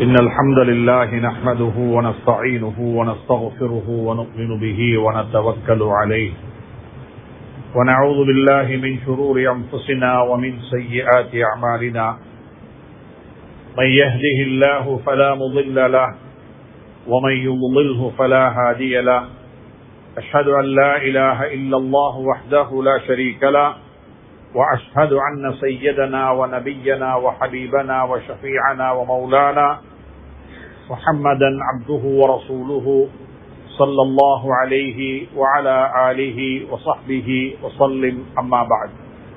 إن الحمد لله نحمده ونستعينه ونستغفره ونؤمن به ونتوكل عليه ونعوذ بالله من شرور أنفسنا ومن سيئات أعمالنا من يهده الله فلا مضل له ومن يضلله فلا هادي له أشهد أن لا إله إلا الله وحده لا شريك له وأشهد أن سيدنا ونبينا وحبيبنا وشفيعنا ومولانا محمدا عبده ورسوله صلى الله عليه وعلى آله وصحبه وسلم أما بعد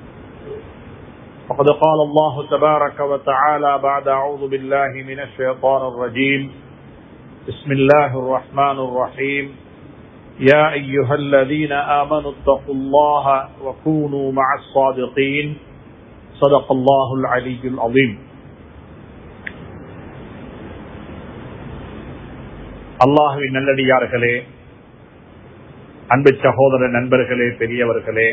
فقد قال الله تبارك وتعالى بعد أعوذ بالله من الشيطان الرجيم بسم الله الرحمن الرحيم يا أيها الذين آمنوا اتقوا الله وكونوا مع الصادقين صدق الله العلي العظيم அல்லாஹுவின் நல்லடியார்களே அன்பு சகோதர நண்பர்களே பெரியவர்களே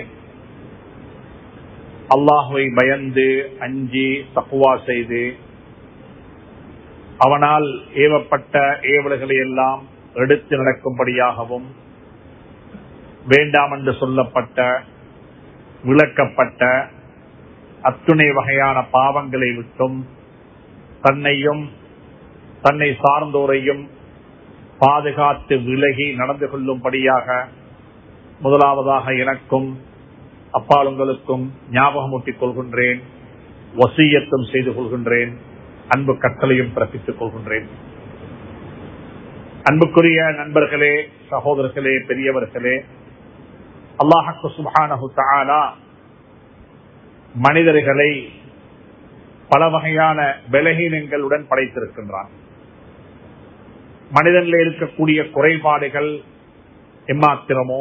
அல்லாஹுவை பயந்து அஞ்சி தக்குவா செய்து அவனால் ஏவப்பட்ட ஏவல்களை எல்லாம் எடுத்து நடக்கும்படியாகவும் வேண்டாம் என்று சொல்லப்பட்ட விளக்கப்பட்ட அத்துணை வகையான பாவங்களை விட்டும் தன்னையும் தன்னை சார்ந்தோரையும் பாதுகாத்து விலகி நடந்து கொள்ளும்படியாக முதலாவதாக எனக்கும் அப்பாளுங்களுக்கும் ஞாபகமூட்டிக் கொள்கின்றேன் வசியத்தும் செய்து கொள்கின்றேன் அன்பு கட்டளையும் பிறப்பித்துக் கொள்கின்றேன் அன்புக்குரிய நண்பர்களே சகோதரர்களே பெரியவர்களே அல்லாஹு சுபானு தாலா மனிதர்களை பல வகையான பலகீனங்களுடன் படைத்திருக்கின்றான் மனிதனில் இருக்கக்கூடிய குறைபாடுகள் எம்மாத்திரமோ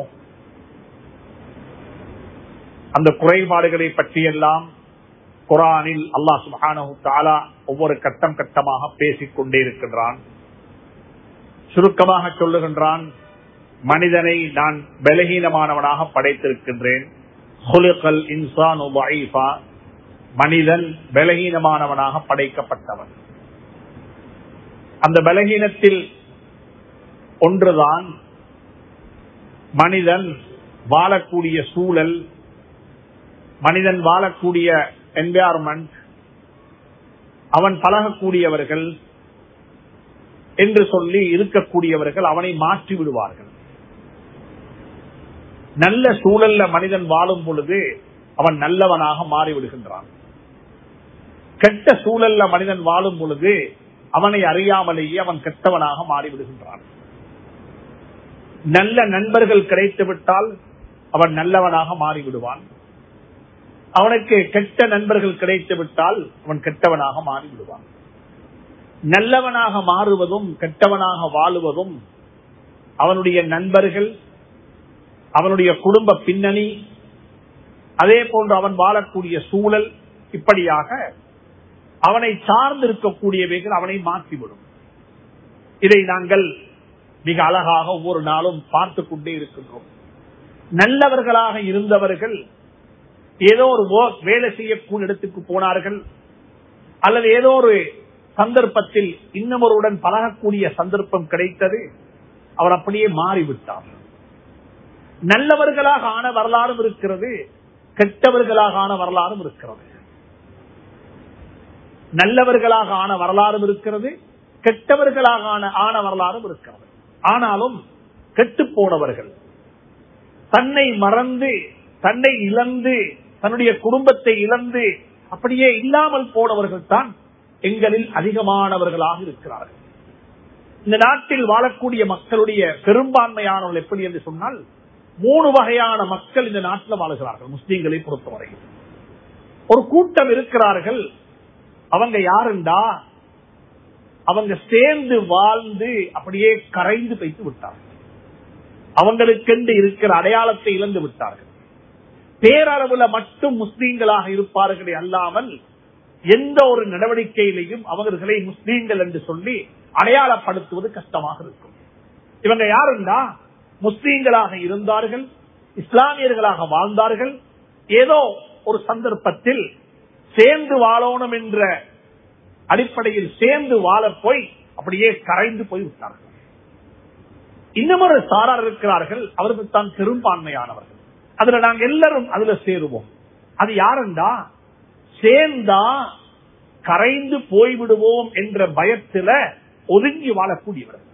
அந்த குறைபாடுகளை பற்றியெல்லாம் குரானில் அல்லா சுபானு தாலா ஒவ்வொரு கட்டம் கட்டமாக பேசிக் கொண்டே இருக்கின்றான் சுருக்கமாக சொல்லுகின்றான் மனிதனை நான் பலகீனமானவனாக படைத்திருக்கின்றேன் மனிதன் பலகீனமானவனாக படைக்கப்பட்டவன் அந்த பலகீனத்தில் ஒன்றுதான் மனிதன் வாழக்கூடிய சூழல் மனிதன் வாழக்கூடிய என்வாயர்மெண்ட் அவன் பழகக்கூடியவர்கள் என்று சொல்லி இருக்கக்கூடியவர்கள் அவனை மாற்றி விடுவார்கள் நல்ல சூழல்ல மனிதன் வாழும் பொழுது அவன் நல்லவனாக மாறிவிடுகின்றான் கெட்ட சூழல்ல மனிதன் வாழும் பொழுது அவனை அறியாமலேயே அவன் கெட்டவனாக மாறிவிடுகின்றான் நல்ல நண்பர்கள் கிடைத்து விட்டால் அவன் நல்லவனாக மாறிவிடுவான் அவனுக்கு கெட்ட நண்பர்கள் கிடைத்து விட்டால் அவன் கெட்டவனாக மாறிவிடுவான் நல்லவனாக மாறுவதும் கெட்டவனாக வாழுவதும் அவனுடைய நண்பர்கள் அவனுடைய குடும்ப பின்னணி அதே போன்று அவன் வாழக்கூடிய சூழல் இப்படியாக அவனை சார்ந்து இருக்கக்கூடியவைகள் அவனை மாற்றிவிடும் இதை நாங்கள் மிக அழகாக ஒவ்வொரு நாளும் பார்த்து கொண்டே இருக்கின்றோம் நல்லவர்களாக இருந்தவர்கள் ஏதோ ஒரு வேலை செய்யக்கூடிய இடத்துக்கு போனார்கள் அல்லது ஏதோ ஒரு சந்தர்ப்பத்தில் இன்னமொருடன் பழகக்கூடிய சந்தர்ப்பம் கிடைத்தது அவர் அப்படியே மாறிவிட்டார் நல்லவர்களாக ஆன வரலாறும் இருக்கிறது கெட்டவர்களாக ஆன வரலாறும் இருக்கிறது நல்லவர்களாக ஆன வரலாறும் இருக்கிறது கெட்டவர்களாக ஆன ஆன வரலாறும் இருக்கிறது ஆனாலும் கெட்டு போனவர்கள் தன்னை மறந்து தன்னை இழந்து தன்னுடைய குடும்பத்தை இழந்து அப்படியே இல்லாமல் போனவர்கள் தான் எங்களில் அதிகமானவர்களாக இருக்கிறார்கள் இந்த நாட்டில் வாழக்கூடிய மக்களுடைய பெரும்பான்மையானவர்கள் எப்படி என்று சொன்னால் மூணு வகையான மக்கள் இந்த நாட்டில் வாழுகிறார்கள் முஸ்லீம்களை பொறுத்தவரையில் ஒரு கூட்டம் இருக்கிறார்கள் அவங்க யாருண்டா அவங்க சேர்ந்து வாழ்ந்து அப்படியே கரைந்து வைத்து விட்டார்கள் அவங்களுக்கென்று இருக்கிற அடையாளத்தை இழந்து விட்டார்கள் பேரளவுல மட்டும் முஸ்லீம்களாக இருப்பார்களே அல்லாமல் எந்த ஒரு நடவடிக்கையிலையும் அவர்களை முஸ்லீம்கள் என்று சொல்லி அடையாளப்படுத்துவது கஷ்டமாக இருக்கும் இவங்க யாருண்டா முஸ்லீம்களாக இருந்தார்கள் இஸ்லாமியர்களாக வாழ்ந்தார்கள் ஏதோ ஒரு சந்தர்ப்பத்தில் சேர்ந்து வாழணும் என்ற அடிப்படையில் சேர்ந்து வாழ போய் அப்படியே கரைந்து போய் விட்டார்கள் இன்னும் ஒரு சாரார் இருக்கிறார்கள் அவர்கள் தான் பெரும்பான்மையானவர்கள் அதுல நாங்க எல்லாரும் அதுல சேருவோம் அது யாருண்டா சேர்ந்தா கரைந்து போய்விடுவோம் என்ற பயத்துல ஒதுங்கி வாழக்கூடியவர்கள்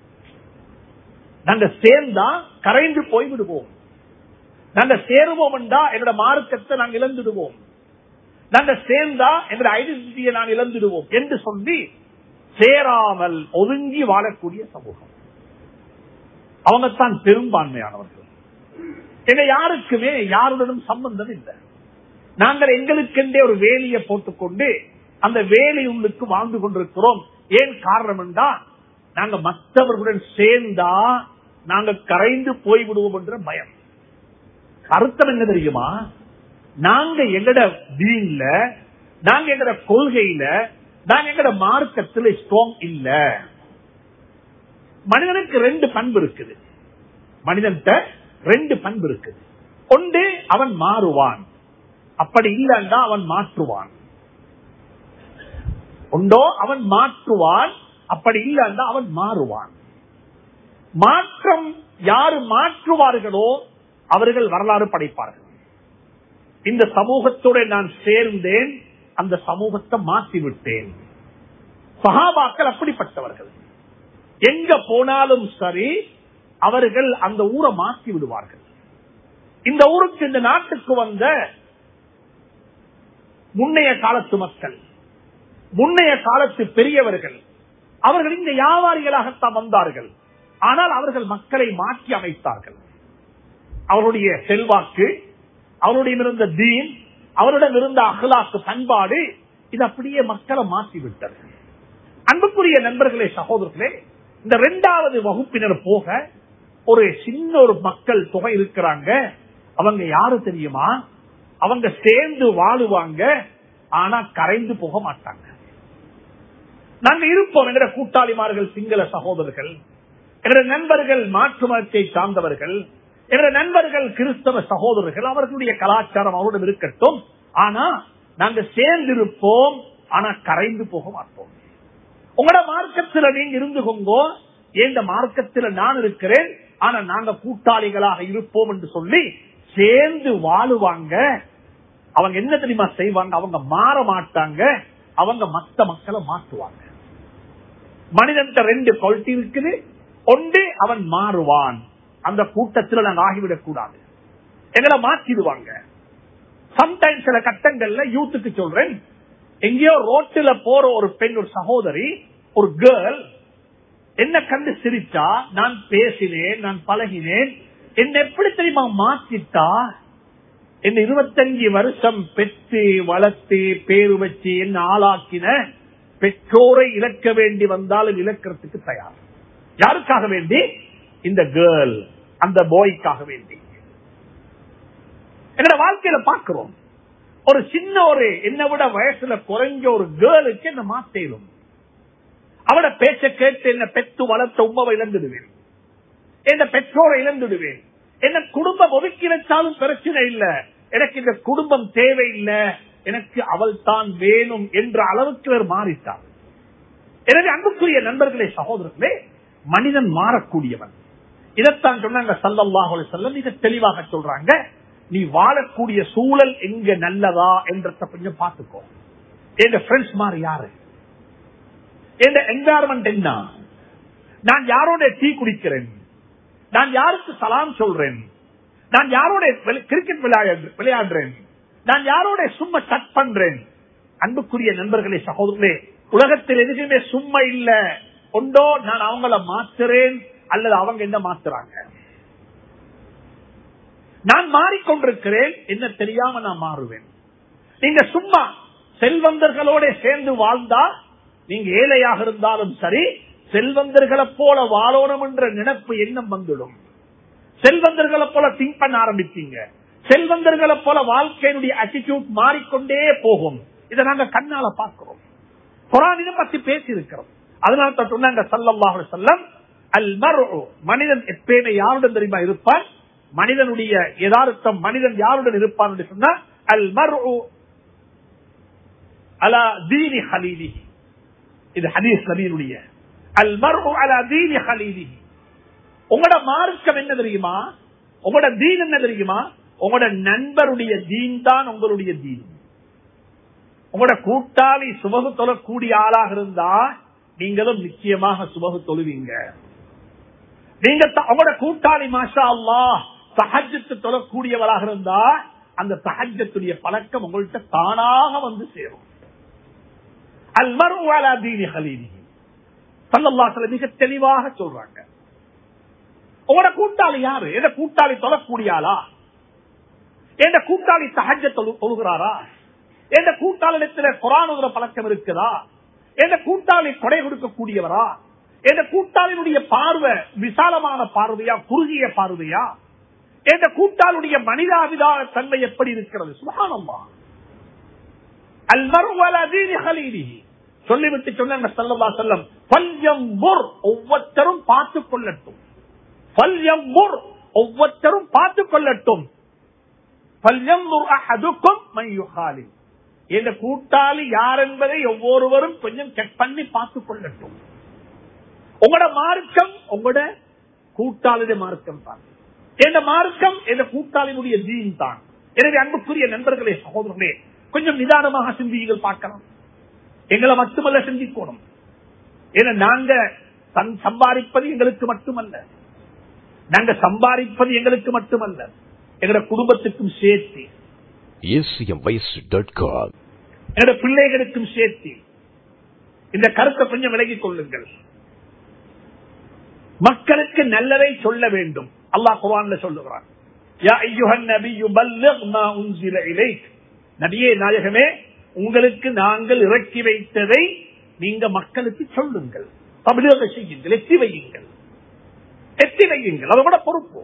நாங்க சேர்ந்தா கரைந்து போய்விடுவோம் நாங்க சேருவோம் என்றா என்னோட மார்க்கத்தை நாங்க இழந்துடுவோம் நாங்க சேர்ந்தா எங்களோட ஐடென்டிட்டியை நான் இழந்துடுவோம் என்று சொல்லி சேராமல் ஒதுங்கி வாழக்கூடிய சமூகம் அவங்க தான் பெரும்பான்மையானவர்கள் எங்க யாருக்குமே யாருடனும் சம்பந்தம் இல்லை நாங்கள் எங்களுக்கென்றே ஒரு வேலியை போட்டுக்கொண்டு அந்த வேலி உள்ளுக்கு வாழ்ந்து கொண்டிருக்கிறோம் ஏன் காரணம் என்றா நாங்க மற்றவர்களுடன் சேர்ந்தா நாங்க கரைந்து போய்விடுவோம் என்ற பயம் அர்த்தம் என்ன தெரியுமா நாங்க எங்கட தீன்ல நாங்க எங்கட கொள்கையில நாங்க எங்கட மார்க்கத்தில் ஸ்ட்ராங் இல்ல மனிதனுக்கு ரெண்டு பண்பு இருக்குது மனிதன்கிட்ட ரெண்டு பண்பு இருக்குது ஒன்று அவன் மாறுவான் அப்படி இல்லைன்னா அவன் மாற்றுவான் உண்டோ அவன் மாற்றுவான் அப்படி இல்லைன்னா அவன் மாறுவான் மாற்றம் யாரு மாற்றுவார்களோ அவர்கள் வரலாறு படைப்பார்கள் இந்த சமூகத்தோட நான் சேர்ந்தேன் அந்த சமூகத்தை மாற்றி விட்டேன் சகாபாக்கள் அப்படிப்பட்டவர்கள் எங்க போனாலும் சரி அவர்கள் அந்த ஊரை மாற்றி விடுவார்கள் இந்த ஊருக்கு இந்த நாட்டுக்கு வந்த முன்னைய காலத்து மக்கள் முன்னைய காலத்து பெரியவர்கள் அவர்கள் இந்த வியாபாரிகளாகத்தான் வந்தார்கள் ஆனால் அவர்கள் மக்களை மாற்றி அமைத்தார்கள் அவருடைய செல்வாக்கு அவருடைய இருந்த தீன் அவரிடம் இருந்த அகலாக்கு பண்பாடு இது அப்படியே மக்களை மாற்றி விட்டது அன்புக்குரிய நண்பர்களே சகோதரர்களே இந்த இரண்டாவது வகுப்பினர் போக ஒரு சின்ன ஒரு மக்கள் தொகை இருக்கிறாங்க அவங்க யாரு தெரியுமா அவங்க சேர்ந்து வாழுவாங்க ஆனா கரைந்து போக மாட்டாங்க நாங்க இருப்போம் என்ற கூட்டாளிமார்கள் சிங்கள சகோதரர்கள் என்ற நண்பர்கள் மாற்று மதத்தை சார்ந்தவர்கள் என்ற நண்பர்கள் கிறிஸ்தவ சகோதரர்கள் அவர்களுடைய கலாச்சாரம் அவருடன் இருக்கட்டும் ஆனா நாங்க சேர்ந்திருப்போம் ஆனா கரைந்து போக மாட்டோம் உங்களோட மார்க்கத்தில் நீங்க இருந்து கொங்கோ எந்த மார்க்கத்தில் நான் இருக்கிறேன் ஆனா நாங்க கூட்டாளிகளாக இருப்போம் என்று சொல்லி சேர்ந்து வாழுவாங்க அவங்க என்ன தெரியுமா செய்வாங்க அவங்க மாற மாட்டாங்க அவங்க மத்த மக்களை மாற்றுவாங்க மனிதன் ரெண்டு குவாலிட்டி இருக்குது ஒன்று அவன் மாறுவான் அந்த கூட்டத்தில் நாங்க ஆகிவிடக் கூடாது எங்களை மாற்றிடுவாங்க சம்டைம்ஸ் சில கட்டங்கள்ல யூத்துக்கு சொல்றேன் எங்கேயோ ரோட்டில் போற ஒரு பெண் ஒரு சகோதரி ஒரு கேர்ள் என்ன கண்டு சிரிச்சா நான் பேசினேன் நான் பழகினேன் என்ன எப்படி தெரியுமா மாத்திட்டா என்ன இருபத்தஞ்சு வருஷம் பெற்று வளர்த்து பேரு வச்சு என்ன ஆளாக்கின பெற்றோரை இழக்க வேண்டி வந்தாலும் இழக்கிறதுக்கு தயார் யாருக்காக வேண்டி இந்த கேர்ள் அந்த பாய்க்காக வேண்டி என்னோட வாழ்க்கையில பாக்குறோம் ஒரு சின்ன ஒரு என்னை விட வயசுல குறைஞ்ச ஒரு கேர்ளுக்கு என்ன மாத்தேலும் அவட பேச்ச கேட்டு என்ன பெற்று வளர்த்த உமாவை இழந்துடுவேன் என்ன பெற்றோரை இழந்துடுவேன் என்ன குடும்பம் ஒதுக்கி வச்சாலும் பிரச்சனை இல்ல எனக்கு இந்த குடும்பம் தேவையில்லை எனக்கு அவள் தான் வேணும் என்ற அளவுக்கு அவர் மாறிட்டார் எனவே அன்புக்குரிய நண்பர்களே சகோதரர்களே மனிதன் மாறக்கூடியவன் இதைத்தான் சொன்னாங்க சல்லல்லாஹு செல்லம் மிக தெளிவாக சொல்றாங்க நீ வாழக்கூடிய சூழல் எங்க நல்லதா என்றத கொஞ்சம் பார்த்துக்கோ எங்க ஃப்ரெண்ட்ஸ் மாதிரி யாரு என் என்வாரன்மெண்ட் என்ன நான் யாரோட டீ குடிக்கிறேன் நான் யாருக்கு சலாம் சொல்றேன் நான் யாரோட கிரிக்கெட் விளையாடுறேன் நான் யாரோட சும்மா சட் பண்றேன் அன்புக்குரிய நண்பர்களே சகோதரர்களே உலகத்தில் எதுவுமே சும்மா இல்ல கொண்டோ நான் அவங்கள மாத்துறேன் அல்லது அவங்க என்ன மாத்துறாங்க நான் மாறிக்கொண்டிருக்கிறேன் என்ன தெரியாம நான் மாறுவேன் நீங்க சும்மா செல்வந்தர்களோட சேர்ந்து வாழ்ந்தா நீங்க ஏழையாக இருந்தாலும் சரி செல்வந்தர்களை போல வாழணும் என்ற நினைப்பு எண்ணம் வந்துடும் செல்வந்தர்களை போல திங்க் பண்ண ஆரம்பிச்சீங்க செல்வந்தர்களை போல வாழ்க்கையினுடைய அட்டிடியூட் மாறிக்கொண்டே போகும் இதை நாங்க கண்ணால பார்க்கிறோம் குரானிடம் பத்தி பேசி இருக்கிறோம் அதனால தான் சொன்னாங்க சல்லல்லாஹு செல்லம் அல் மர் மனிதன் எப்பயுமே யாருடன் தெரியுமா இருப்பான் மனிதனுடைய யதார்த்தம் மனிதன் யாருடன் இருப்பான் சொன்னா அல் மர் அலா தீனி ஹலீலி இது ஹதீஸ் நபியினுடைய அல் மர்ஹு அலா தீனி ஹலீலிஹி உங்களோட மார்க்கம் என்ன தெரியுமா உங்களோட தீன் என்ன தெரியுமா உங்களோட நண்பருடைய தீன் தான் உங்களுடைய தீன் உங்களோட கூட்டாளி சுபகு தொழக்கூடிய ஆளாக இருந்தா நீங்களும் நிச்சயமாக சுபகு தொழுவீங்க நீங்க த- உங்களோட கூட்டாளி மாஷா அல்லா சஹஜத்து தொழக்கூடியவராக இருந்தா அந்த சஹஜத்துடைய பழக்கம் உங்கள்கிட்ட தானாக வந்து சேரும் அல்மரு அலா தீனி ஹலீலிஹி சல்லல்லாஹு மிக தெளிவாக சொல்றாங்க உங்களோட கூட்டாளி யாரு எந்த கூட்டாளி தொழக்கூடிய ஆளா எந்த கூட்டாளி சஹஜ தொழுகிறாரா எந்த கூட்டாளிடத்துல குரானுகிற பழக்கம் இருக்குதா எந்த கூட்டாளி கொடை கொடுக்கக்கூடியவரா எந்த கூட்டாளினுடைய பார்வை விசாலமான பார்வையா குறுகிய பார்வையா எந்த கூட்டாளுடைய மனிதாபிதான தன்மை எப்படி இருக்கிறது சுகானம்மா சொல்லிவிட்டு சொன்னாங்க சல்லல்லா செல்லம் பல்யம்புர் ஒவ்வொருத்தரும் பார்த்துக் கொள்ளட்டும் பல்யம்புர் ஒவ்வொருத்தரும் பார்த்துக் கொள்ளட்டும் பல்யம்புர் அஹதுக்கும் மையுகாலி இந்த கூட்டாளி யார் என்பதை ஒவ்வொருவரும் கொஞ்சம் செக் பண்ணி பார்த்துக் கொள்ளட்டும் உங்களோட மார்க்கம் உங்களோட கூட்டாளிட மார்க்கம் தான் எந்த மார்க்கம் எந்த கூட்டாளினுடைய தீன் தான் எனவே அன்புக்குரிய நண்பர்களே சகோதரர்களே கொஞ்சம் நிதானமாக சிந்தியுங்கள் பார்க்கலாம் எங்களை மட்டுமல்ல சிந்திக்கணும் ஏன்னா நாங்க தன் சம்பாதிப்பது எங்களுக்கு மட்டுமல்ல நாங்க சம்பாதிப்பது எங்களுக்கு மட்டுமல்ல எங்களோட குடும்பத்துக்கும் சேர்த்து acmways.com. என்னோட பிள்ளைகளுக்கும் சேர்த்து இந்த கருத்தை கொஞ்சம் விலகிக் கொள்ளுங்கள் மக்களுக்கு நல்லதை சொல்ல வேண்டும் அல்லாஹ் குர்ஆன்ல சொல்லுகிறான் யா அய்யுஹன் நபியு பல்லிக் மா உன்சில இலைக் நபியே நாயகமே உங்களுக்கு நாங்கள் இறக்கி வைத்ததை நீங்க மக்களுக்கு சொல்லுங்கள் தமிழக செய்யுங்கள் எத்தி வையுங்கள் எத்தி வையுங்கள் அதோட பொறுப்பு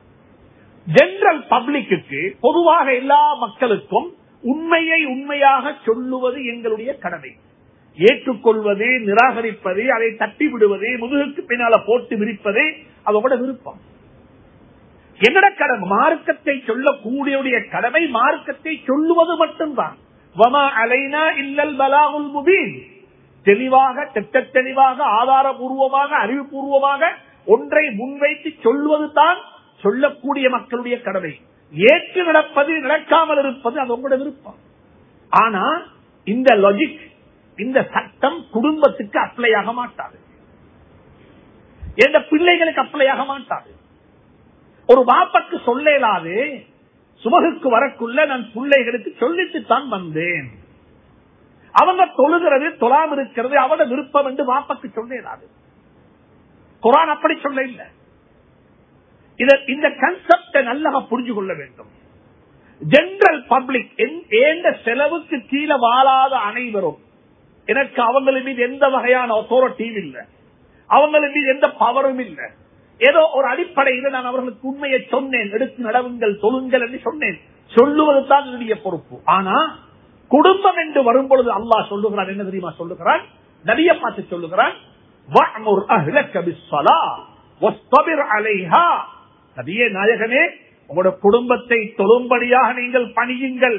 ஜெனரல் பப்ளிக்கு பொதுவாக எல்லா மக்களுக்கும் உண்மையை உண்மையாக சொல்லுவது எங்களுடைய கடமை ஏற்றுக்கொள்வது நிராகரிப்பது அதை தட்டி விடுவது முதுகுக்கு பின்னால போட்டு விரிப்பது அதோட விருப்பம் எங்கட கடமை மார்க்கத்தை சொல்லக்கூடியவுடைய கடமை மார்க்கத்தை சொல்லுவது மட்டும்தான் வமா அலைனா இல்லல் பலாகுல் முபீன் தெளிவாக திட்ட தெளிவாக ஆதாரபூர்வமாக அறிவுபூர்வமாக ஒன்றை முன்வைத்து சொல்வது தான் சொல்லக்கூடிய மக்களுடைய கடமை ஏற்று நடப்பது நடக்காமல் இருப்பது அது உங்களோட விருப்பம் ஆனா இந்த லாஜிக் இந்த சட்டம் குடும்பத்துக்கு அப்ளை ஆக மாட்டாது எந்த பிள்ளைகளுக்கு அப்ளை ஆக மாட்டாது ஒரு பாப்பாக்கு சொல்ல இயலாது சுமகுக்கு வரக்குள்ள நான் பிள்ளைகளுக்கு சொல்லிட்டு தான் வந்தேன் அவங்க தொழுகிறது தொழாம இருக்கிறது அவட விருப்பம் என்று வாப்பக்கு சொல்ல இயலாது குரான் அப்படி சொல்ல இல்லை இத- இந்த கன்செப்ட நல்லா புரிஞ்சு கொள்ள வேண்டும் ஜெனரல் பப்ளிக் எந்த செலவுக்கு கீழே வாழாத அனைவரும் எனக்கு அவங்களின் மீது எந்த வகையான அத்தாரிட்டியும் இல்லை அவங்களின் மீது எந்த பவரும் இல்லை ஏதோ ஒரு அடிப்படையில் நான் அவர்களுக்கு உண்மையை சொன்னேன் எடுத்து நடவுங்கள் தொழுங்கள் என்று சொன்னேன் சொல்லுவது தான் என்னுடைய பொறுப்பு ஆனா குடும்பம் என்று வரும்பொழுது அல்லாஹ் சொல்லுகிறான் என்ன தெரியுமா சொல்லுகிறான் நபிய பார்த்து சொல்லுகிறான் வஅமுர் அஹ்லக பிஸ்ஸலா வஸ்தபிர் அலைஹா நபியே நாயகனே உங்களோட குடும்பத்தை தொழும்படியாக நீங்கள் பணியுங்கள்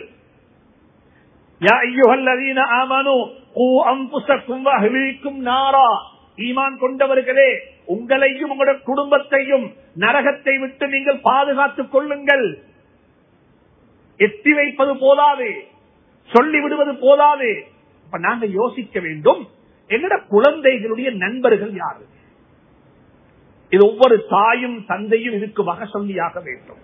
யா ஐயுஹல்லதீன ஆமனு கூ அன்புசக்கும் வஹ்லீக்கும் நாரா ஈமான் கொண்டவர்களே உங்களையும் உங்களோட குடும்பத்தையும் நரகத்தை விட்டு நீங்கள் பாதுகாத்துக் கொள்ளுங்கள் எத்தி வைப்பது போதாது சொல்லி விடுவது போதாது அப்ப நாங்க யோசிக்க வேண்டும் எங்கட குழந்தைகளுடைய நண்பர்கள் யாரு இது ஒவ்வொரு தாயும் தந்தையும் இதுக்கு வகை சொல்லியாக வேண்டும்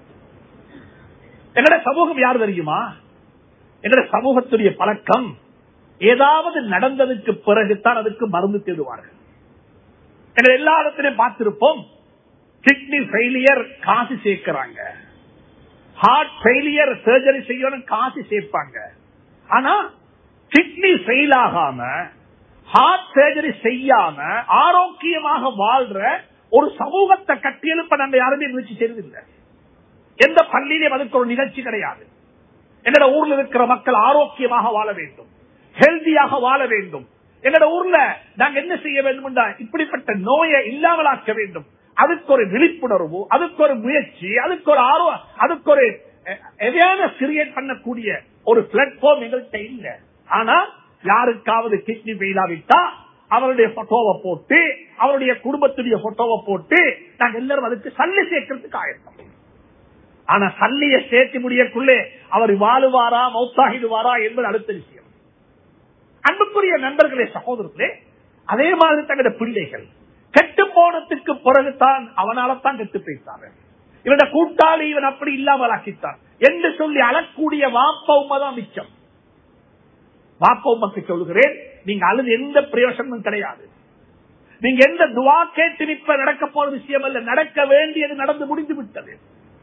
எங்கட சமூகம் யார் தெரியுமா எங்கட சமூகத்துடைய பழக்கம் ஏதாவது நடந்ததுக்கு பிறகுதான் அதுக்கு மருந்து தேடுவார்கள் எங்க எல்லா இடத்திலையும் பார்த்திருப்போம் கிட்னி ஃபெயிலியர் காசு சேர்க்கிறாங்க ஹார்ட் ஃபெயிலியர் சர்ஜரி செய்யணும் காசு சேர்ப்பாங்க ஆனா கிட்னி ஃபெயில் ஆகாம ஹார்ட் சர்ஜரி செய்யாம ஆரோக்கியமாக வாழ்ற ஒரு சமூகத்தை கட்டியெழுப்ப நம்ம யாருமே முயற்சி செய்வதில்லை எந்த பள்ளியிலும் அதுக்கு ஒரு நிகழ்ச்சி கிடையாது எங்கட ஊர்ல இருக்கிற மக்கள் ஆரோக்கியமாக வாழ வேண்டும் ஹெல்தியாக வாழ வேண்டும் எங்கட ஊர்ல நாங்க என்ன செய்ய வேண்டும் என்றா இப்படிப்பட்ட நோயை இல்லாமலாக்க வேண்டும் அதுக்கு ஒரு விழிப்புணர்வு அதுக்கு ஒரு முயற்சி அதுக்கு ஒரு ஆர்வம் அதுக்கு ஒரு அவேர்னஸ் கிரியேட் பண்ணக்கூடிய ஒரு பிளாட்ஃபார்ம் எங்கள்கிட்ட இல்ல ஆனா யாருக்காவது கிட்னி ஃபெயிலாவிட்டா அவருடைய போட்டோவை போட்டு அவருடைய குடும்பத்துடைய போட்டோவை போட்டு நாங்க எல்லாரும் அதுக்கு சல்லி சேர்க்கறதுக்கு ஆயத்தம் ஆனா சல்லிய சேர்த்து முடியக்குள்ளே அவர் வாழுவாரா மௌத்தாகிடுவாரா என்பது அடுத்த விஷயம் அன்புக்குரிய நண்பர்களே சகோதரர்களே அதே மாதிரி தங்களுடைய பிள்ளைகள் கெட்டு போனதுக்கு பிறகுதான் அவனால்தான் கெட்டு போயிட்டாங்க இவனோட கூட்டாளி இவன் அப்படி இல்லாமல் ஆக்கித்தான் என்று சொல்லி அழக்கூடிய வாப்ப உண்மைதான் மிச்சம் வாப்ப உமக்கு சொல்லுகிறேன் நீங்க அழுது எந்த பிரயோசனமும் கிடையாது நீங்க எந்த துவா கேட்டு நிற்ப நடக்க போற விஷயம் அல்ல நடக்க வேண்டியது நடந்து முடிந்து விட்டது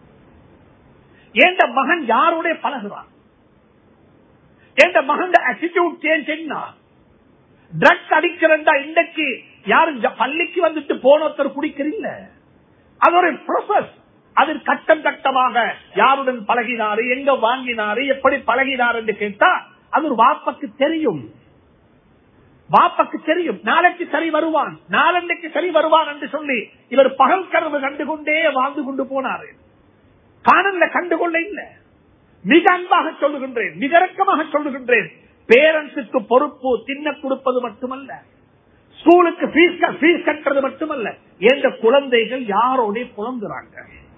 எந்த மகன் யாரோட பழகுறான் எந்த மகன் அட்டிடியூட் சேஞ்ச் என்ன ட்ரக்ஸ் அடிக்கிறா இன்னைக்கு யாரும் ஜ- பள்ளிக்கு வந்துட்டு போன ஒருத்தர் குடிக்கிறீங்க அது ஒரு ப்ரொசஸ் அது கட்டம் கட்டமாக யாருடன் பழகினாரு எங்க வாங்கினாரு எப்படி பழகினார் என்று கேட்டா அது ஒரு வாப்பக்கு தெரியும் வாப்பக்கு தெரியும் நாளைக்கு சரி வருவான் நாளன்னைக்கு சரி வருவான் என்று சொல்லி இவர் பகல் கனவு கண்டு கொண்டே வாழ்ந்து கொண்டு போனாரு காணல கண்டுகொள்ள இல்ல மிக அன்பாக சொல்லுகின்றேன் மிக இறக்கமாக சொல்லுகின்றேன் பேரண்ட்ஸுக்கு பொறுப்பு தின்ன கொடுப்பது மட்டுமல்ல ஸ்கூலுக்கு ஃபீஸ் ஃபீஸ் கட்டுறது மட்டுமல்ல எந்த குழந்தைகள் யாரோட புலந்துறாங்க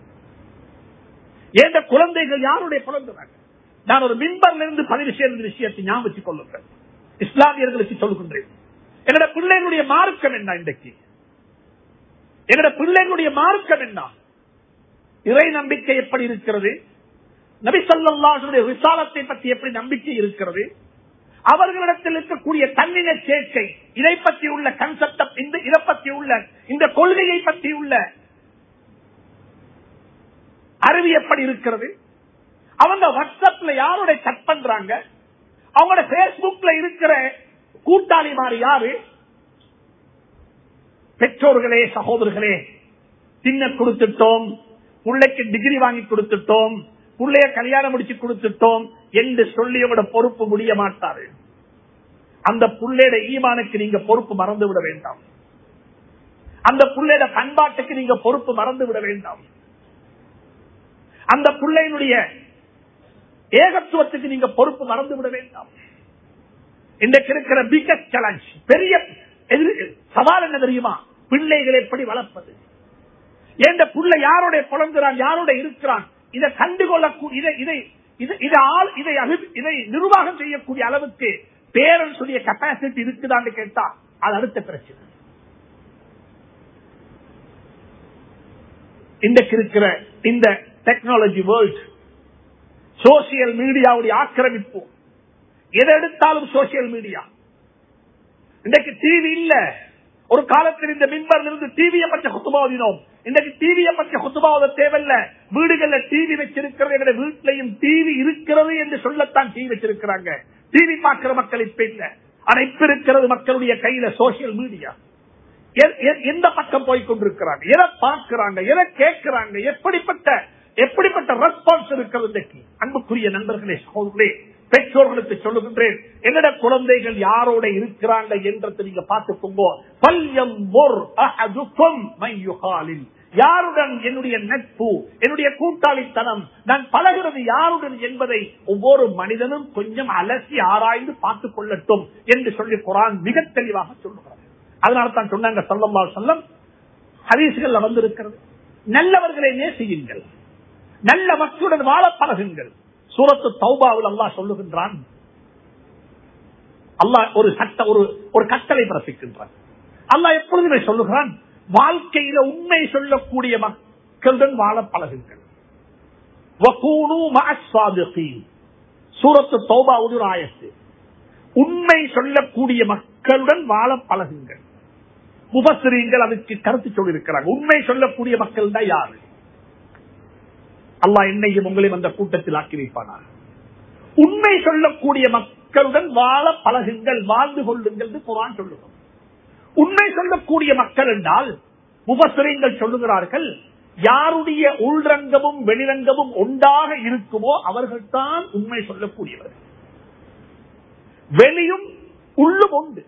எந்த குழந்தைகள் யாருடைய புலந்துறாங்க நான் ஒரு மின்பர்ல இருந்து பதிவு செய்த விஷயத்தை ஞாபகம் வச்சுக் கொள்ளுங்கள் இஸ்லாமியர்களுக்கு சொல்லுகின்றேன் என்னோட பிள்ளைகளுடைய மார்க்கம் என்ன இன்றைக்கு என்னோட பிள்ளைகளுடைய மார்க்கம் என்ன இறை நம்பிக்கை எப்படி இருக்கிறது நபி ஸல்லல்லாஹு விசாலத்தை பற்றி எப்படி நம்பிக்கை இருக்கிறது அவர்களிடத்தில் இருக்கக்கூடிய தன்னின சேர்க்கை இதை பற்றி உள்ள கன்செப்ட் இந்த இதை பற்றி உள்ள இந்த கொள்கையை பற்றி உள்ள அறிவு எப்படி இருக்கிறது அவங்க வாட்ஸ்அப்ல யாரோட சட் பண்றாங்க அவங்களோட பேஸ்புக்ல இருக்கிற கூட்டாளி மாதிரி யாரு பெற்றோர்களே சகோதரர்களே தின்ன கொடுத்துட்டோம் பிள்ளைக்கு டிகிரி வாங்கி கொடுத்துட்டோம் பிள்ளைய கல்யாணம் முடிச்சு கொடுத்துட்டோம் என்று சொல்லி அவட பொறுப்பு முடிய மாட்டாரு அந்த புள்ளையோட ஈமானுக்கு நீங்க பொறுப்பு மறந்து விட வேண்டாம் அந்த புள்ளையோட பண்பாட்டுக்கு நீங்க பொறுப்பு மறந்து விட வேண்டாம் அந்த பிள்ளையினுடைய ஏகத்துவத்துக்கு நீங்க பொறுப்பு மறந்து விட வேண்டாம் இன்றைக்கு இருக்கிற பிகஸ்ட் சேலஞ்ச் பெரிய எதிர்- சவால் என்ன தெரியுமா பிள்ளைகளை எப்படி வளர்ப்பது என்ற புள்ள யாரோட புலங்குறான் யாரோட இருக்கிறான் இதை கண்டுகொள்ள இதை இதை இது- இதை ஆள்- இதை அகு- இதை நிர்வாகம் செய்யக்கூடிய அளவுக்கு பேரண்ட்ஸுடைய கெப்பாசிட்டி இருக்குதான்னு கேட்டா அது அடுத்த பிரச்சனை இன்றைக்கு இருக்கிற இந்த டெக்னாலஜி வேர்ல்ட் சோசியல் மீடியாவுடைய ஆக்கிரமிப்பு எதை எடுத்தாலும் சோசியல் மீடியா இன்றைக்கு டிவி இல்ல ஒரு காலத்தில் இந்த மின்பர்ல இருந்து டிவியை பற்றி குத்துபாவதினோம் இன்றைக்கு டிவியை பற்றி குத்துபாவத தேவையில்ல வீடுகள்ல டிவி வச்சிருக்கிறது எங்க வீட்டிலையும் டிவி இருக்கிறது என்று சொல்லத்தான் டிவி வச்சிருக்கிறாங்க டிவி பார்க்கிற மக்கள் இப்ப இல்ல ஆனா இப்ப இருக்கிறது மக்களுடைய கையில சோசியல் மீடியா எ- எ- எந்த பக்கம் போய் கொண்டிருக்கிறாங்க எதை பார்க்கிறாங்க எதை கேட்கிறாங்க எப்படிப்பட்ட எப்படிப்பட்ட ரெஸ்பான்ஸ் இருக்கிறது இன்றைக்கு அன்புக்குரிய நண்பர்களே சகோதரர்களே பெற்றோர்களுக்கு சொல்லுகின்றேன் என்னோட குழந்தைகள் யாரோட இருக்கிறாங்க என்றதை நீங்க பார்த்துக்கோங்க பல்யம்பொர் அஹதுக்கும் மையுகாலில் யாருடன் என்னுடைய நட்பு என்னுடைய கூட்டாளித்தனம் நான் பழகிறது யாருடன் என்பதை ஒவ்வொரு மனிதனும் கொஞ்சம் அலசி ஆராய்ந்து பார்த்துக் கொள்ளட்டும் என்று சொல்லி குரான் மிக தெளிவாக சொல்லுகிறார் அதனால தான் சொன்னாங்க சல்லல்லா சொல்லம் ஹதீசுகள்ல வந்திருக்கிறது நல்லவர்களை நேசியுங்கள் நல்ல மக்களுடன் வாழ பழகுங்கள் சூரத்து தௌபாவில் அல்லாஹ் சொல்லுகின்றான் அல்லாஹ் ஒரு சட்ட ஒரு ஒரு கட்டளை பிறப்பிக்கின்றான் அல்லாஹ் எப்பொழுதுமே சொல்லுகிறான் வாழ்க்கையில உண்மை சொல்லக்கூடிய மக்களுடன் வாழ பழகுங்கள் வகூனு மஅஸ் சாதிகீன். சூரத்து தௌபா ஒரு ஆயத்து உண்மை சொல்லக்கூடிய மக்களுடன் வாழ பழகுங்கள் முபஸ்ரீங்கள் அதுக்கு கருத்து சொல்லியிருக்கிறாங்க உண்மை சொல்லக்கூடிய மக்கள் தான் யாரு அல்லாஹ் என்னையும் உங்களையும் அந்த கூட்டத்தில் ஆக்கி வைப்பானார் உண்மை சொல்லக்கூடிய மக்களுடன் வாழ பழகுங்கள் வாழ்ந்து கொள்ளுங்கள் என்று குரான் சொல்லுவோம் உண்மை சொல்லக்கூடிய மக்கள் என்றால் முபஸ்ரீங்கள் சொல்லுகிறார்கள் யாருடைய உள்ரங்கமும் வெளிரங்கமும் ஒன்றாக இருக்குமோ அவர்கள்தான் உண்மை சொல்லக்கூடியவர்கள் வெளியும் உள்ளும் உண்டு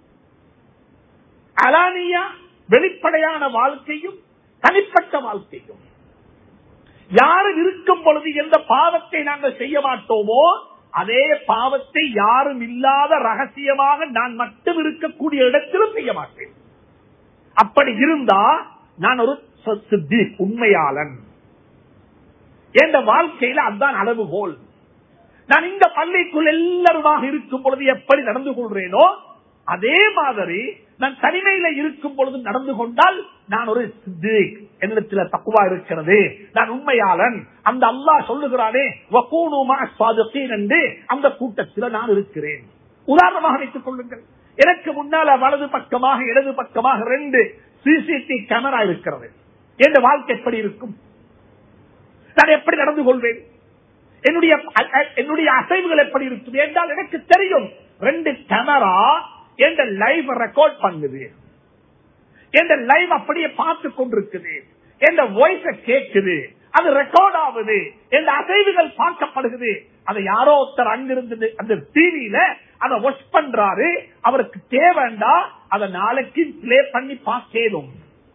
அலானியா வெளிப்படையான வாழ்க்கையும் தனிப்பட்ட வாழ்க்கையும் யாரும் இருக்கும் பொழுது எந்த பாவத்தை நாங்கள் செய்ய மாட்டோமோ அதே பாவத்தை யாரும் இல்லாத ரகசியமாக நான் மட்டும் இருக்கக்கூடிய இடத்திலும் செய்ய மாட்டேன் அப்படி இருந்தா நான் ஒரு சித்தி உண்மையாளன் என்ற வாழ்க்கையில அதுதான் அளவுகோல் நான் இந்த பள்ளிக்குள் எல்லாருமாக இருக்கும் பொழுது எப்படி நடந்து கொள்றேனோ அதே மாதிரி நான் தனிமையில இருக்கும் பொழுது நடந்து கொண்டால் நான் ஒரு சித்திக் என்னிடத்தில் தக்குவா இருக்கிறது நான் உண்மையாளன் அந்த அல்லாஹ் சொல்லுகிறானே என்று அந்த கூட்டத்தில் நான் இருக்கிறேன் உதாரணமாக வைத்துக் கொள்ளுங்கள் எனக்கு முன்னால வலது பக்கமாக இடது பக்கமாக ரெண்டு சிசிடிவி கேமரா இருக்கிறது என் வாழ்க்கை எப்படி இருக்கும் நான் எப்படி நடந்து கொள்வேன் என்னுடைய என்னுடைய அசைவுகள் எப்படி இருக்கும் என்றால் எனக்கு தெரியும் ரெண்டு கேமரா என் லைவ் ரெக்கார்ட் பண்ணுது என் லைவ் அப்படியே பார்த்து கொண்டிருக்குது என் வாய்ஸ கேட்குது அது ரெக்கார்ட் ஆகுது என் அசைவுகள் பார்க்கப்படுகிறது அதை யாரோ ஒருத்தர் அங்கிருந்து அந்த டிவியில அதை வாஷ் பண்றாரு அவருக்கு தேவைண்டா அதை நாளைக்கு பிளே பண்ணி பார்க்கலும்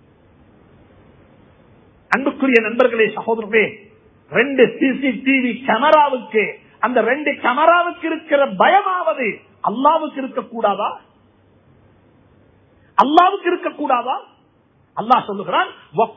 அன்புக்குரிய நண்பர்களே சகோதரர்களே ரெண்டு சிசிடிவி கேமராவுக்கு அந்த ரெண்டு கேமராவுக்கு இருக்கிற பயமாவது அல்லாவுக்கு இருக்கக்கூடாதா அல்லாவுக்கு இருக்கக்கூடாதா அல்லாஹ் சொல்லுகிறான்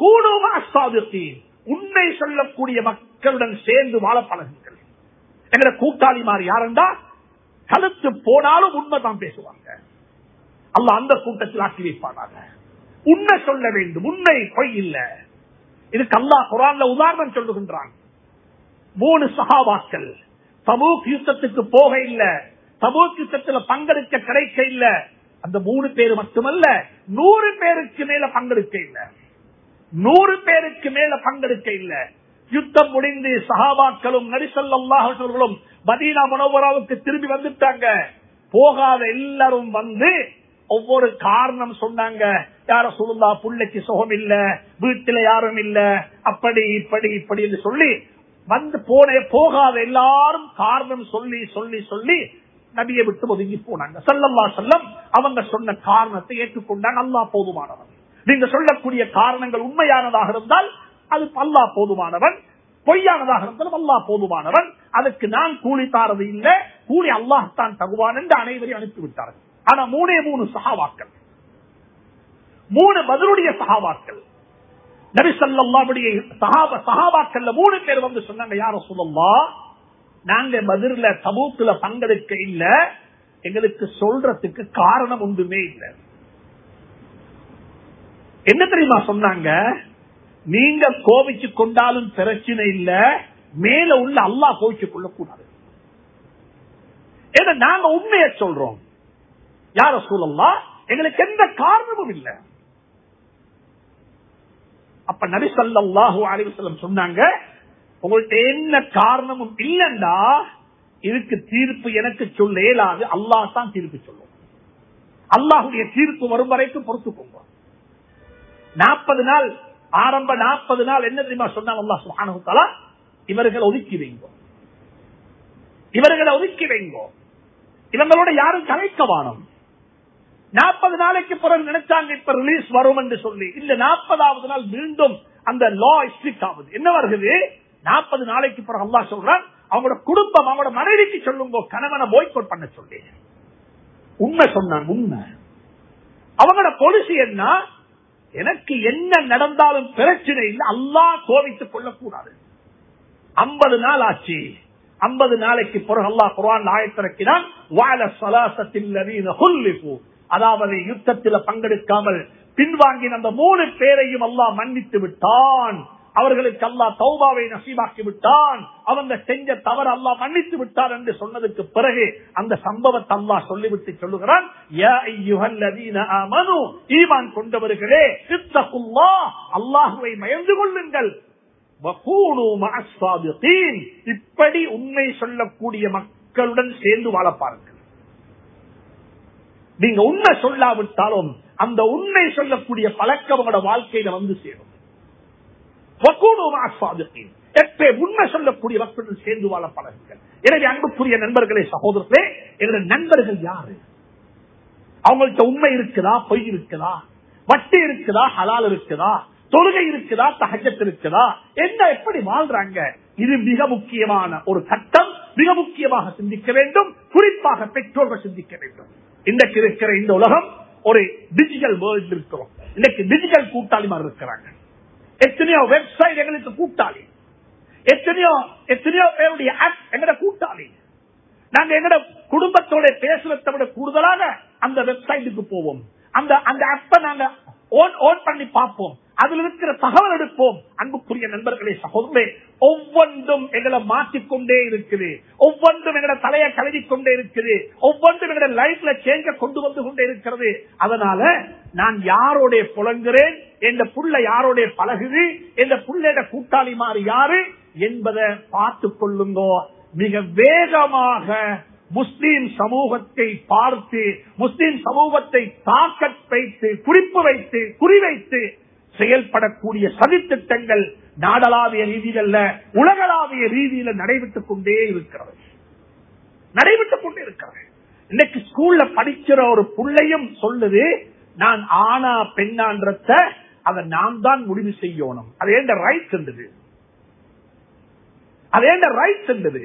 உண்மை சொல்லக்கூடிய மக்களுடன் சேர்ந்து வாழ பழகுங்கள் என்ற கூட்டாளி மாதிரி யாருண்டா கழுத்து போனாலும் உண்மைதான் பேசுவாங்க அல்ல அந்த கூட்டத்தில் ஆக்கி வைப்பானாங்க உண்மை சொல்ல வேண்டும் உண்மை பொய் இல்ல இதுக்கு அல்லாஹ் குரான்ல உதாரணம் சொல்லுகின்றான் மூணு சகாபாக்கள் தபூக் யுத்தத்துக்கு போக இல்ல தபூக் யுத்தத்தில் பங்கெடுக்க கிடைக்க இல்ல அந்த மூணு பேர் மட்டுமல்ல நூறு பேருக்கு மேல பங்கெடுக்க இல்ல நூறு பேருக்கு மேல பங்கெடுக்க இல்ல யுத்தம் முடிந்து சகாபாக்களும் நரிசல்லாஹர்களும் மதீனா மனோபராவுக்கு திரும்பி வந்துட்டாங்க போகாத எல்லாரும் வந்து ஒவ்வொரு காரணம் சொன்னாங்க யார சொல்லுந்தா புள்ளைக்கு சுகம் இல்ல வீட்டுல யாரும் இல்ல அப்படி இப்படி இப்படி என்று சொல்லி வந்து போன போகாத எல்லாரும் காரணம் சொல்லி சொல்லி சொல்லி நபியை விட்டு ஒதுங்கி போனாங்க சல்லல்லா செல்லம் அவங்க சொன்ன காரணத்தை ஏற்றுக்கொண்டாங்க அல்லா போதுமானவன் நீங்க சொல்லக்கூடிய காரணங்கள் உண்மையானதாக இருந்தால் அது அல்லா போதுமானவன் பொய்யானதாக இருந்தாலும் அல்லா போதுமானவன் அதுக்கு நான் கூலி தாரது இல்லை கூலி அல்லாஹ்தான் தகுவான் என்று அனைவரையும் அனுப்பிவிட்டார்கள் ஆனா மூணே மூணு சகாவாக்கள் மூணு பதிலுடைய சகாவாக்கள் நபிசல்லாவுடைய சகாபாக்கள்ல மூணு பேர் வந்து சொன்னாங்க யார சொல்லலா நாங்க பதில சமூகத்துல பங்கெடுக்க இல்ல எங்களுக்கு சொல்றதுக்கு காரணம் ஒன்றுமே இல்லை என்ன தெரியுமா சொன்னாங்க நீங்க கோபிச்சு கொண்டாலும் பிரச்சனை இல்ல மேல உள்ள அல்லா கோவிச்சு கொள்ளக்கூடாது ஏன்னா நாங்க உண்மையை சொல்றோம் யார சொல்லலாம் எங்களுக்கு எந்த காரணமும் இல்லை அப்ப நபி சல்லாஹூ அலிவசல்லம் சொன்னாங்க உங்கள்ட்ட என்ன காரணமும் இல்லைண்டா இதுக்கு தீர்ப்பு எனக்கு சொல்ல இயலாது அல்லாஹ் தான் தீர்ப்பு சொல்லும் அல்லாஹுடைய தீர்ப்பு வரும் வரைக்கும் பொறுத்துக்கோங்க நாற்பது நாள் ஆரம்ப நாற்பது நாள் என்ன தெரியுமா சொன்னாங்க அல்லாஹ் சுஹானுத்தாலா இவர்களை ஒதுக்கி வைங்கோ இவர்களை ஒதுக்கி வைங்கோ இவங்களோட யாரும் கலைக்க வானம் நாற்பது நாளைக்கு பிறகு நினைச்சாங்க இப்ப ரிலீஸ் வரும் என்று சொல்லி இல்ல நாற்பதாவது நாள் மீண்டும் அந்த லா ஸ்ட்ரிக்ட் ஆகுது என்ன வருகிறது நாற்பது நாளைக்கு பிறகு அல்லா சொல்றான் அவங்களோட குடும்பம் அவங்களோட மனைவிக்கு சொல்லுங்க கணவனை போய்கோட் பண்ண சொல்லி உண்மை சொன்னாங்க உண்மை அவங்களோட பொலிசி என்ன எனக்கு என்ன நடந்தாலும் பிரச்சனை இல்லை அல்லா கோவித்துக் கொள்ளக்கூடாது ஐம்பது நாள் ஆச்சு ஐம்பது நாளைக்கு பிறகு அல்லா குரான் ஆயத்திறக்கினான் வாழ சலாசத்தில் அதாவது யுத்தத்தில் பங்கெடுக்காமல் பின்வாங்கின அந்த மூணு பேரையும் அல்லாஹ் மன்னித்து விட்டான் அவர்களுக்கு அல்லாஹ் தௌபாவை நசீபாக்கி விட்டான் அவங்க செஞ்ச தவறு அல்லாஹ் மன்னித்து விட்டார் என்று சொன்னதுக்கு பிறகு அந்த சம்பவத்தை அல்லாஹ் சொல்லிவிட்டு சொல்லுகிறான் ஈமான் கொண்டவர்களே அல்லாஹுவை மயந்து கொள்ளுங்கள் இப்படி உண்மை சொல்லக்கூடிய மக்களுடன் சேர்ந்து வாழ பாருங்கள் நீங்க உண்மை சொல்லாவிட்டாலும் அந்த உண்மை சொல்லக்கூடிய பழக்கம் உங்களோட வாழ்க்கையில வந்து சேரும் உண்மை சொல்லக்கூடிய மக்களுடன் சேர்ந்து வாழ பழகுங்கள் எனவே அன்புக்குரிய நண்பர்களே சகோதரர்களே எங்களுடைய நண்பர்கள் யாரு அவங்கள்ட்ட உண்மை இருக்குதா பொய் இருக்குதா வட்டி இருக்குதா ஹலால் இருக்குதா தொழுகை இருக்குதா தகஜத் இருக்குதா என்ன எப்படி வாழ்றாங்க இது மிக முக்கியமான ஒரு சட்டம் மிக முக்கியமாக சிந்திக்க வேண்டும் குறிப்பாக பெற்றோர்கள் சிந்திக்க வேண்டும் இன்றைக்கு இருக்கிற இந்த உலகம் ஒரு டிஜிட்டல் வேர்ல்ட் இருக்கிறோம் இன்னைக்கு டிஜிட்டல் கூட்டாளி மாதிரி இருக்கிறாங்க எத்தனையோ வெப்சைட் எங்களுக்கு கூட்டாளி எத்தனையோ எத்தனையோ பேருடைய ஆப் எங்கட கூட்டாளி நாங்க எங்கட குடும்பத்தோட பேசுறதை விட கூடுதலாக அந்த வெப்சைட்டுக்கு போவோம் அந்த அந்த ஆப்பை நாங்க ஓன் ஓன் பண்ணி பார்ப்போம் அதுல இருக்கிற தகவல் எடுப்போம் அன்புக்குரிய நண்பர்களே சகோதரே ஒவ்வொன்றும் எங்களை மாற்றிக்கொண்டே இருக்குது ஒவ்வொன்றும் எங்களோட தலையை கழுவி கொண்டே இருக்குது ஒவ்வொன்றும் எங்களோட லைஃப்ல சேஞ்ச கொண்டு வந்து கொண்டே இருக்கிறது அதனால நான் யாரோட புலங்குறேன் எந்த புள்ள யாரோட பழகுது எந்த புள்ளையோட கூட்டாளி மாறி யாரு என்பதை பார்த்து கொள்ளுங்கோ மிக வேகமாக முஸ்லீம் சமூகத்தை பார்த்து முஸ்லீம் சமூகத்தை தாக்கத் வைத்து குறிப்பு வைத்து குறிவைத்து செயல்படக்கூடிய சதித்திட்டங்கள் நாடளாவிய ரீதியில உலகளாவிய ரீதியில நடைபெற்றுக் கொண்டே இருக்கிறது நடைபெற்றுக் கொண்டே இருக்கிறது இன்னைக்கு ஸ்கூல்ல படிக்கிற ஒரு புள்ளையும் சொல்லுது நான் ஆனா பெண்ணான்றத அதை நான் தான் முடிவு செய்யணும் அது ஏண்ட ரைட் இருந்தது அது ஏண்ட ரைட் இருந்தது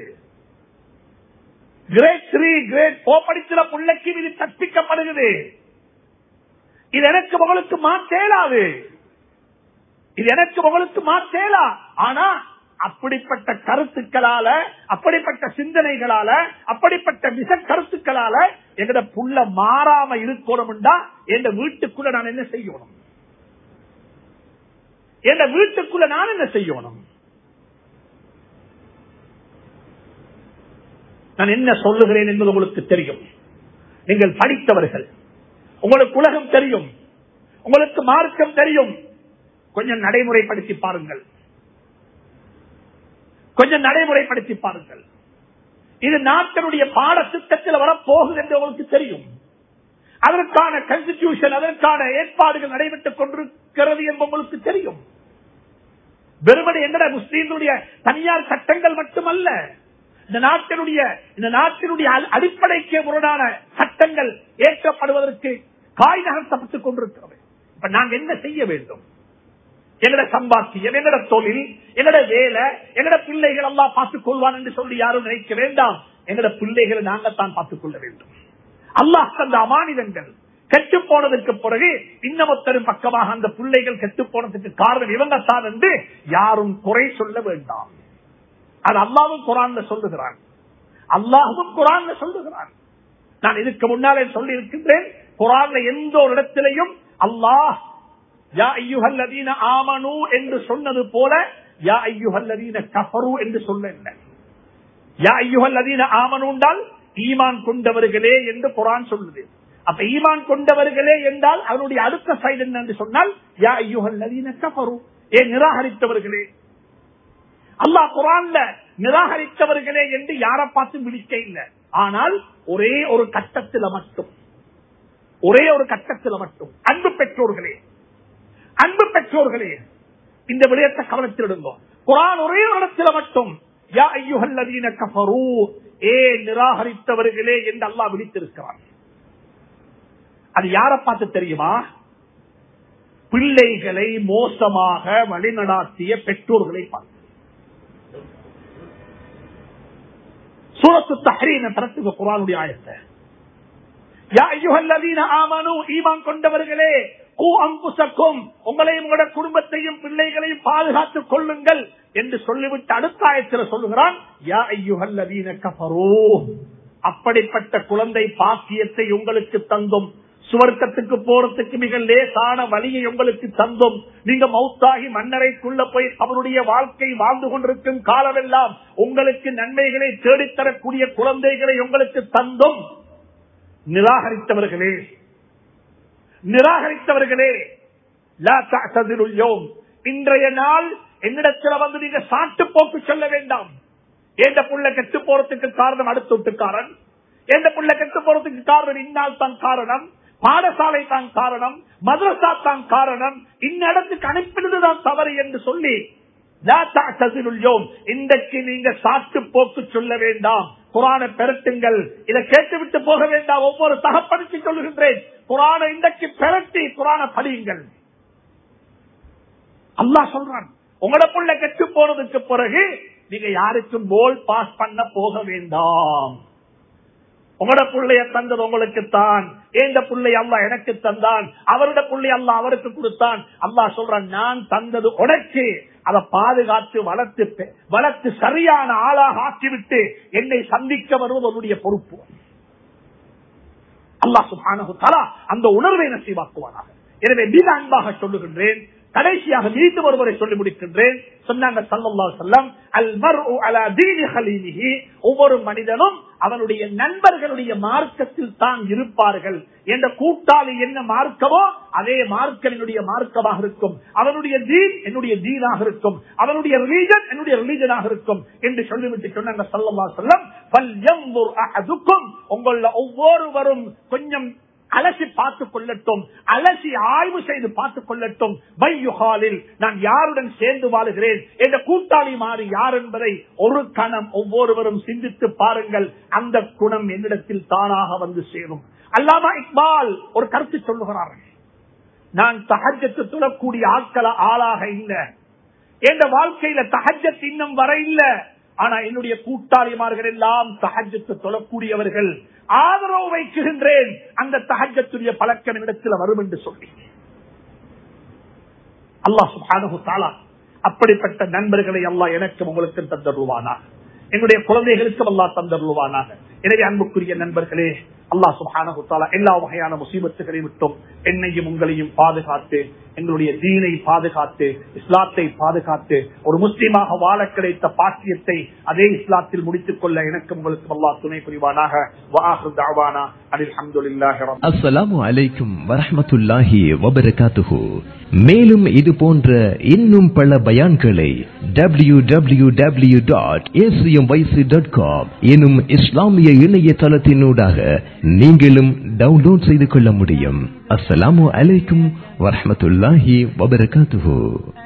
கிரேட் த்ரீ கிரேட் போர் படிக்கிற பிள்ளைக்கு இது கற்பிக்கப்படுகிறது இது எனக்கு மகளுக்கு மாற்றேலாது இது எனக்கு மகளுக்கு மாற்றேலா ஆனா அப்படிப்பட்ட கருத்துக்களால அப்படிப்பட்ட சிந்தனைகளால அப்படிப்பட்ட மிக கருத்துக்களால எங்கட புள்ள மாறாம இருக்கணும்டா எந்த வீட்டுக்குள்ள நான் என்ன செய்யணும் எந்த வீட்டுக்குள்ள நான் என்ன செய்யணும் நான் என்ன சொல்லுகிறேன் என்பது உங்களுக்கு தெரியும் நீங்கள் படித்தவர்கள் உங்களுக்கு உலகம் தெரியும் உங்களுக்கு மார்க்கம் தெரியும் கொஞ்சம் நடைமுறைப்படுத்தி பாருங்கள் கொஞ்சம் நடைமுறைப்படுத்தி பாருங்கள் இது நாட்டினுடைய பாடத்திட்டத்தில் வரப்போகுது என்று உங்களுக்கு தெரியும் அதற்கான கன்ஸ்டிடியூஷன் அதற்கான ஏற்பாடுகள் நடைபெற்றுக் கொண்டிருக்கிறது என்று உங்களுக்கு தெரியும் வெறுமனை எங்கட முஸ்லீம்களுடைய தனியார் சட்டங்கள் மட்டுமல்ல இந்த நாட்டினுடைய இந்த நாட்டினுடைய அடிப்படைக்கு முரணான சட்டங்கள் ஏற்கப்படுவதற்கு காய் நகர்த்தப்பட்டுக் கொண்டிருக்கிறது இப்ப நாங்க என்ன செய்ய வேண்டும் எங்கட சம்பாத்தியம் எங்கட தொழில் எங்கட வேலை எங்கட பிள்ளைகள் எல்லாம் பார்த்துக் கொள்வான் என்று சொல்லி யாரும் நினைக்க வேண்டாம் எங்கட பிள்ளைகளை நாங்கத்தான் பார்த்துக் கொள்ள வேண்டும் அல்லாஹ் தந்த அமானிதங்கள் கெட்டு போனதற்கு பிறகு இன்னமொத்தரும் பக்கமாக அந்த பிள்ளைகள் கெட்டு போனதுக்கு காரணம் இவங்கத்தான் என்று யாரும் குறை சொல்ல வேண்டாம் அது அல்லாவும் குரான்ல சொல்லுகிறான் அல்லாஹும் குரான்ல சொல்லுகிறான் நான் இதுக்கு முன்னாலே சொல்லி இருக்கின்றேன் குரான்ல எந்த ஒரு இடத்திலையும் அல்லாஹ் யா ஐயுஹல்லதீன ஆமனு என்று சொன்னது போல யா ஐயுஹல்லதீன கஃபரு என்று சொல்ல இல்லை யா ஐயுஹல்லதீன ஆமனு என்றால் ஈமான் கொண்டவர்களே என்று குரான் சொல்லுது அப்ப ஈமான் கொண்டவர்களே என்றால் அதனுடைய அடுத்த சைடு என்ன என்று சொன்னால் யா ஐயுஹல்லதீன கஃபரு ஏ நிராகரித்தவர்களே அல்லாஹ் குரான்ல நிராகரித்தவர்களே என்று யாரை பார்த்து விழிக்க இல்லை ஆனால் ஒரே ஒரு கட்டத்தில் மட்டும் ஒரே ஒரு கட்டத்தில் மட்டும் அன்பு பெற்றோர்களே அன்பு பெற்றோர்களே இந்த விடயத்தை கவனத்திலிடுங்க குரான் ஒரே ஒரு இடத்துல மட்டும் யா ஐயுஹல்லதீன கஃபரு ஏ நிராகரித்தவர்களே என்று அல்லாஹ் விழித்திருக்கிறான் அது யாரை பார்த்து தெரியுமா பிள்ளைகளை மோசமாக வழிநடாத்திய பெற்றோர்களை பார்த்து சூரத்து தஹரீன தரத்துக்கு குரானுடைய ஆயத்தை யா ஐயுஹல்லதீன ஆமனு ஈமான் கொண்டவர்களே கூ அங்குசக்கும் உங்களையும் உங்களோட குடும்பத்தையும் பிள்ளைகளையும் பாதுகாத்துக் கொள்ளுங்கள் என்று சொல்லிவிட்டு அடுத்த ஆயத்தில் சொல்லுகிறான் யா ஐயுஹல்லதீன கஃபரூ அப்படிப்பட்ட குழந்தை பாக்கியத்தை உங்களுக்கு தந்தும் சுவர்க்கத்துக்கு போறதுக்கு மிக லேசான வழியை உங்களுக்கு தந்தும் நீங்க மௌத்தாகி மன்னரைக்குள்ள போய் அவருடைய வாழ்க்கை வாழ்ந்து கொண்டிருக்கும் காலமெல்லாம் உங்களுக்கு நன்மைகளை தேடித்தரக்கூடிய குழந்தைகளை உங்களுக்கு தந்தும் நிராகரித்தவர்களே நிராகரித்தவர்களே லா தஅ்ததிருல் யௌம். இன்றைய நாள் என்னிடத்தில் வந்து நீங்க சாட்டு போக்கு சொல்ல வேண்டாம் எந்த புள்ள கெட்டு போறதுக்கு காரணம் அடுத்த வீட்டுக்காரன் எந்த புள்ள கெட்டு போறதுக்கு காரணம் இன்னால் தான் காரணம் பாடசாலை தான் காரணம் மதரசா தான் காரணம் இந்நடத்துக்கு அனுப்பினதுதான் தவறு என்று சொல்லி லா தஅ்ததிருல் யௌம். இன்றைக்கு நீங்க சாட்டு போக்கு சொல்ல வேண்டாம் குரான பெரட்டுங்கள் இதை கேட்டுவிட்டு போக வேண்டாம் ஒவ்வொரு தகப்படுத்தி சொல்லுகின்றேன் குரான இன்றைக்கு பெரட்டி குரான படியுங்கள் அல்லாஹ் சொல்றான் உங்களோட புள்ள கெட்டு போனதுக்கு பிறகு நீங்க யாருக்கும் போல் பாஸ் பண்ண போக வேண்டாம் உங்களோட புள்ளைய தந்தது உங்களுக்கு தான் ஏந்த புள்ளை அல்லா எனக்கு தந்தான் அவரோட புள்ளை அல்லா அவருக்கு கொடுத்தான் அல்லா சொல்றான் நான் தந்தது உனக்கு அதை பாதுகாத்து வளர்த்து வளர்த்து சரியான ஆளாக ஆக்கிவிட்டு என்னை சந்திக்க வருவது உன்னுடைய பொறுப்பு அல்லா சுபானு தலா அந்த உணர்வை நசீவாக்குவானாக எனவே மிக அன்பாக சொல்லுகின்றேன் கடைசியாக மீண்டும் ஒருவரை சொல்லி முடிக்கின்றேன் சொன்னாங்க சல்லல்லா சொல்லம் அல் மர்ஹி ஒவ்வொரு மனிதனும் அவனுடைய நண்பர்களுடைய மார்க்கத்தில் தான் இருப்பார்கள் என்ற கூட்டாளி என்ன மார்க்கமோ அதே மார்க்கனுடைய மார்க்கமாக இருக்கும் அவனுடைய தீன் என்னுடைய தீனாக இருக்கும் அவனுடைய ரிலீஜன் என்னுடைய ரிலீஜனாக இருக்கும் என்று சொல்லிவிட்டு சொன்னாங்க சல்லல்லா சொல்லம் உங்கள ஒவ்வொருவரும் கொஞ்சம் அலசி பார்த்துக் கொள்ளட்டும் அலசி ஆய்வு செய்து பார்த்துக் கொள்ளட்டும் பையுகாலில் நான் யாருடன் சேர்ந்து வாழுகிறேன் என்ற கூட்டாளி மாறி யார் என்பதை ஒரு கணம் ஒவ்வொருவரும் சிந்தித்து பாருங்கள் அந்த குணம் என்னிடத்தில் தானாக வந்து சேரும் அல்லாமா இக்பால் ஒரு கருத்து சொல்லுகிறார்கள் நான் தகஜத்து தொழக்கூடிய ஆட்கள ஆளாக இல்லை என்ற வாழ்க்கையில தகஜத் இன்னும் வர இல்லை ஆனா என்னுடைய கூட்டாளிமார்கள் எல்லாம் தகஜத்து தொழக்கூடியவர்கள் ஆதரவு வைக்குகின்றேன் அந்த தகஜத்துடைய பழக்கம் இடத்தில் வரும் என்று சொல்லி அல்லாஹ் சுபானு தாலா அப்படிப்பட்ட நண்பர்களை அல்லா எனக்கும் உங்களுக்கும் தந்தருவானாக என்னுடைய குழந்தைகளுக்கும் அல்லா தந்தருவானாக எனவே அன்புக்குரிய நண்பர்களே அல்லா சுபானு தாலா எல்லா வகையான முசீபத்துகளை விட்டும் என்னையும் உங்களையும் பாதுகாத்து எங்களுடைய தீனை பாதுகாத்து இஸ்லாத்தை பாதுகாத்து ஒரு முஸ்லீமாக வாழ கிடைத்த பாக்கியத்தை அதே இஸ்லாத்தில் முடித்துக் கொள்ள எனக்கு உங்களுக்கு அல்லா துணை புரிவானாக அஸ்ஸலாமு அலைக்கும் வரஹமத்துல்லாஹி வபரகாத்துஹு மேலும் இது போன்ற இன்னும் பல பயான்களை W W W dot ACM YC dot com எனும் இஸ்லாமிய இணையதளத்தினூடாக நீங்களும் டவுன்லோட் செய்து கொள்ள முடியும் அஸ்ஸலாமு அலைக்கும் வரஹமத்துல்லாஹி வபரகாத்துஹு